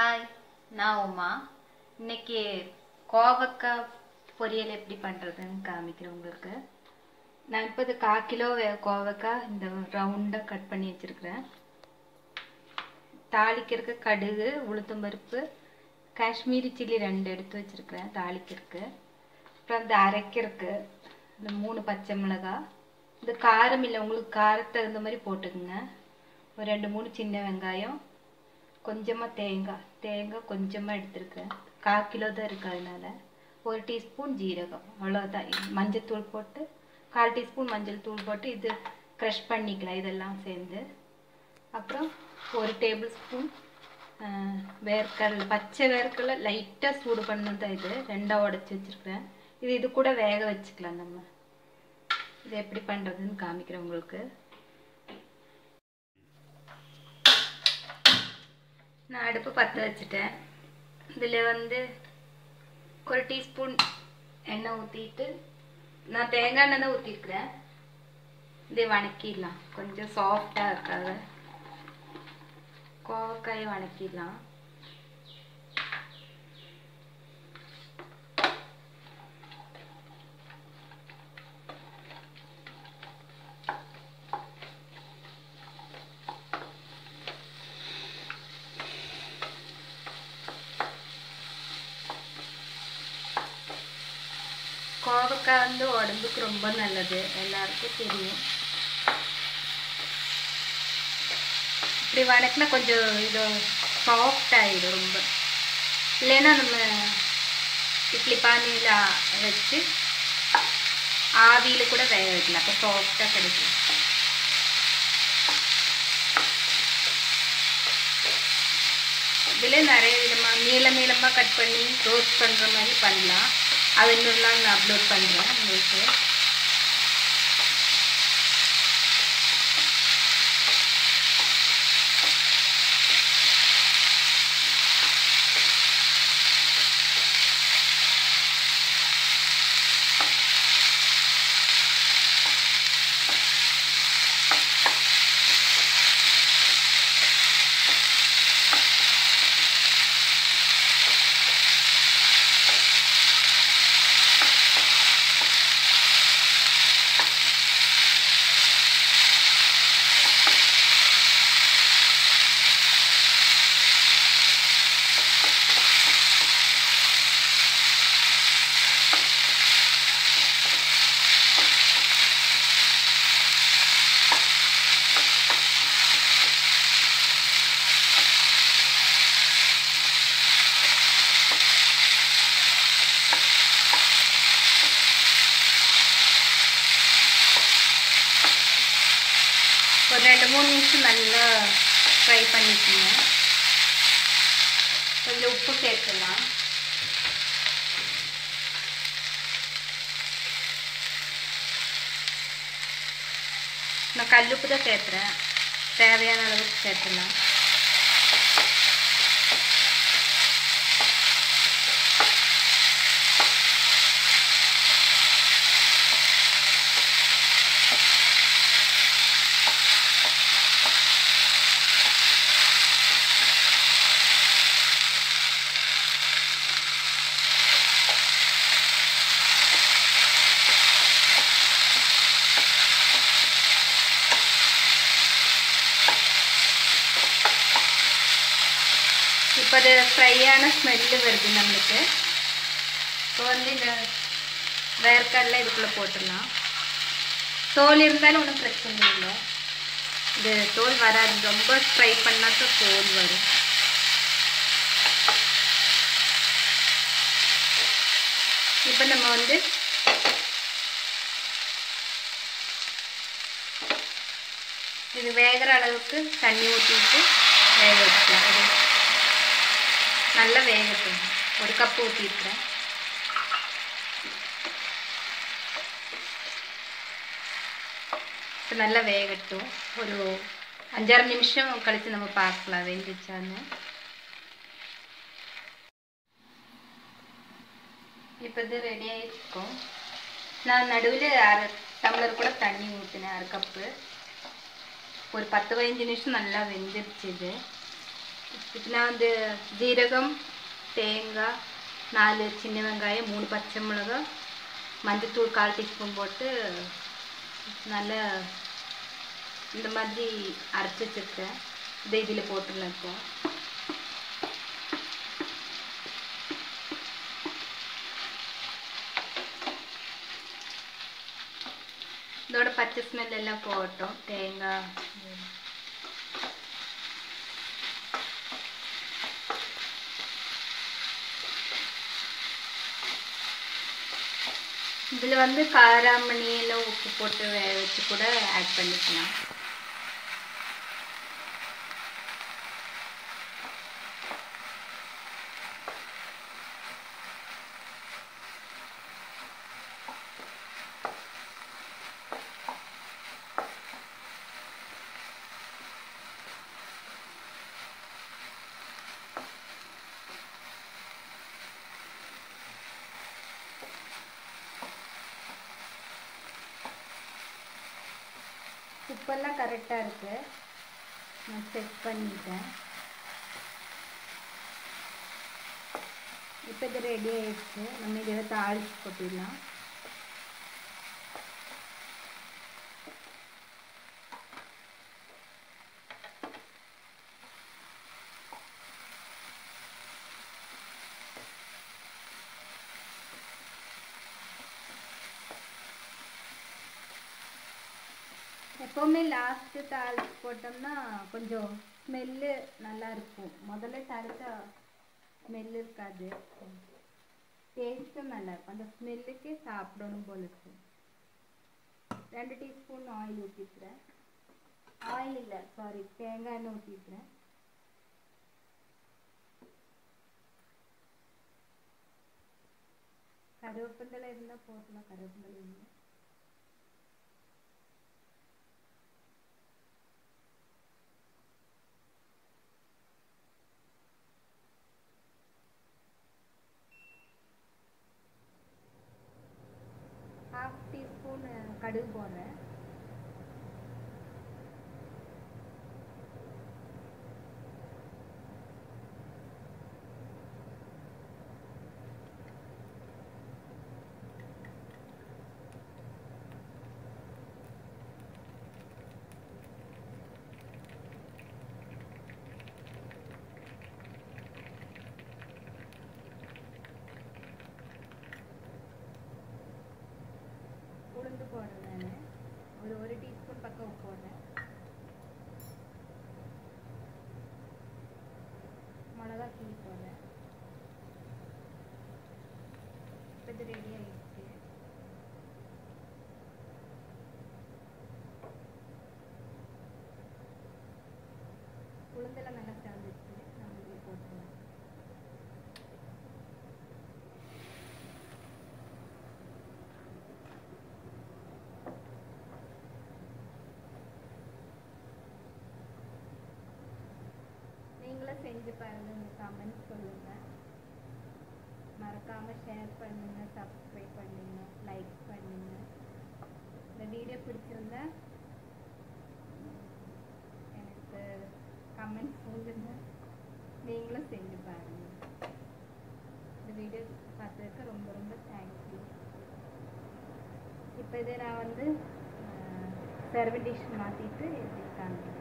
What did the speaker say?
hi நான் உமா இன்னைக்கு கோவக்காய் பொரியல் எப்படி பண்ணுறதுன்னு காமிக்கிறேன் உங்களுக்கு நான் இப்போ இது கால் கிலோ வே- கோவக்காய் இந்த ரவுண்டாக கட் பண்ணி வச்சுருக்கிறேன் தாளிக்கிறதுக்கு கடுகு உளுத்தம்பருப்பு காஷ்மீரி சில்லி ரெண்டு எடுத்து வச்சுருக்கிறேன் தாளிக்கிறதுக்கு அப்புறம் இந்த அரைக்கிறதுக்கு இந்த மூணு பச்சை மிளகாய் இந்த காரம் இல்லை உங்களுக்கு காரத்துக்கு தகுந்த மாதிரி போட்டுக்குங்க ஒரு ரெண்டு மூணு சின்ன வெங்காயம் கொஞ்சமாக தேங்காய் தேங்காய் கொஞ்சமாக எடுத்துருக்கேன் கால் கிலோ தான் இருக்கு அதனால ஒரு டீஸ்பூன் ஜீரகம் அவ்வளோதான் மஞ்சத்தூள் போட்டு கால் டீஸ்பூன் மஞ்சள் தூள் போட்டு இது க்ரஷ் பண்ணிக்கலாம் இதெல்லாம் சேர்ந்து அப்புறம் ஒரு டேபிள் ஸ்பூன் வேர்க்கடலை பச்சை வேர்க்கடலை லைட்டாக சூடு பண்ணது தான் இது ரெண்டாக உடச்சி வச்சுருக்கிறேன் இது இது கூட வேக வச்சுக்கலாம் நம்ம இது எப்படி பண்ணுறதுன்னு காமிக்கிறேன் உங்களுக்கு நான் அடுப்பு பற்ற வச்சுட்டேன் இதில் வந்து ஒரு டீஸ்பூன் எண்ணெய் ஊற்றிட்டு நான் தேங்காய் எண்ணெய் தான் ஊற்றிருக்கிறேன் இதை வணக்கிடலாம் கொஞ்சம் சாஃப்டாக இருக்காது கோவக்காயை வணக்கிடலாம் கோவக்காய் வந்து உடம்புக்கு ரொம்ப நல்லது எல்லாருக்கும் தெரியும் இப்படி வணக்கினா கொஞ்சம் இது சாஃப்ட் ஆகிடும் ரொம்ப இல்லைன்னா நம்ம இட்லி பானையில் வச்சு ஆவியில் கூட வேக வைக்கலாம் அப்போ சாஃப்டாக கிடைக்கும் இதில் நிறைய விதமாக நீள நீளமாக கட் பண்ணி ரோஸ்ட் பண்ணுற மாதிரி பண்ணலாம் அது இன்னொரு நாள் நான் அப்லோட் பண்ணுறேன் உங்களுக்கு ஒரு ரெண்டு மூணு நிமிஷம் நல்லா ஃப்ரை பண்ணிக்கோங்க கொஞ்சம் உப்பு சேர்த்துலாம் நான் கல்லுப்பு தான் சேர்த்துறேன் தேவையான அளவுக்கு சேர்த்துலாம் இப்போ அது ஃப்ரையான ஸ்மெல்லு வருது நம்மளுக்கு இப்போ வந்து இந்த வேர்க்கடலை இதுக்குள்ளே போட்டுடலாம் தோல் இருந்தாலும் ஒன்றும் பிரச்சனை இல்லை இது தோல் வராது ரொம்ப ஃப்ரை பண்ணால் தான் தோல் வரும் இப்போ நம்ம வந்து இது வேகிற அளவுக்கு தண்ணி ஊற்றிட்டு வேக வச்சுக்கலாம் ஒரு நல்லா வேகட்டும் ஒரு கப்பு ஊற்றிருக்கிறேன் இப்போ நல்லா வேகட்டும் ஒரு அஞ்சாறு நிமிஷம் கழித்து நம்ம பார்க்கலாம் வெந்துச்சான்னு இப்போ இது ரெடி ஆகிருக்கும் நான் நடுவில் அரை டம்ளர் கூட தண்ணி ஊற்றினேன் அரை கப்பு ஒரு பத்து பதினஞ்சு நிமிஷம் நல்லா வெந்துருச்சு இது இப்போ நான் வந்து ஜீரகம் தேங்காய் நாலு சின்ன வெங்காயம் மூணு பச்சை மிளகாய் மஞ்சத்தூள் கால் டீஸ்பூன் போட்டு நல்லா இந்த மாதிரி அரைச்சி வச்சுருக்கேன் இதை இதில் போட்டுடலாம் இப்போ இதோட பச்சை ஸ்மெல் எல்லாம் போகட்டும் தேங்காய் இதில் வந்து காராமணி எல்லாம் உப்பு போட்டு வேக வச்சு கூட ஆட் பண்ணிக்கலாம் உப்பெல்லாம் கரெக்டாக இருக்கு நான் செக் பண்ணிட்டேன் இப்போ இது ரெடி ஆயிடுச்சு நம்ம இதில் தாளிச்சு கொட்டிடலாம் எப்போவுமே லாஸ்ட்டு தாளிச்சு போட்டோம்னா கொஞ்சம் ஸ்மெல்லு நல்லா இருக்கும் முதல்ல தாளிச்சா ஸ்மெல் இருக்காது டேஸ்ட்டும் நல்லா இருக்கும் அந்த ஸ்மெல்லுக்கே சாப்பிடணும் போல இருக்கும் ரெண்டு டீஸ்பூன் ஆயில் ஊற்றிக்கிறேன் ஆயில் இல்லை சாரி தேங்காய் எண்ணெய் ஊற்றிக்கிறேன் கருவேப்பிலை இருந்தால் போட்டலாம் கருவேப்பிலை இல்லை ஹாஃப் டீஸ்பூன் கடுகு போடுறேன் உளுந்து போடுறேன் நான் ஒரு ஒரு டீஸ்பூன் பக்கம் உப்பு போடுறேன் மிளகா கிள்ளி போடுறேன் இப்போ இது ரெடி ஆயிடுச்சு உளுந்தெல்லாம் நல்லா சேர்ந்துச்சு நம்ம இதில் போட்டுருவேன் நீங்களும் செஞ்சு பாருங்க உங்க கமெண்ட் சொல்லுங்க மறக்காம ஷேர் பண்ணுங்க சப்ஸ்கிரைப் பண்ணுங்க லைக் பண்ணுங்க இந்த வீடியோ பிடிச்சிருந்தா எனக்கு கமெண்ட் சொல்லுங்க நீங்களும் செஞ்சு பாருங்க இந்த வீடியோ பார்த்ததுக்கு ரொம்ப ரொம்ப தேங்க்யூ இப்போ இதை நான் வந்து சர்வ டிஷ் மாற்றிட்டு எப்படி காமிக்கிறேன்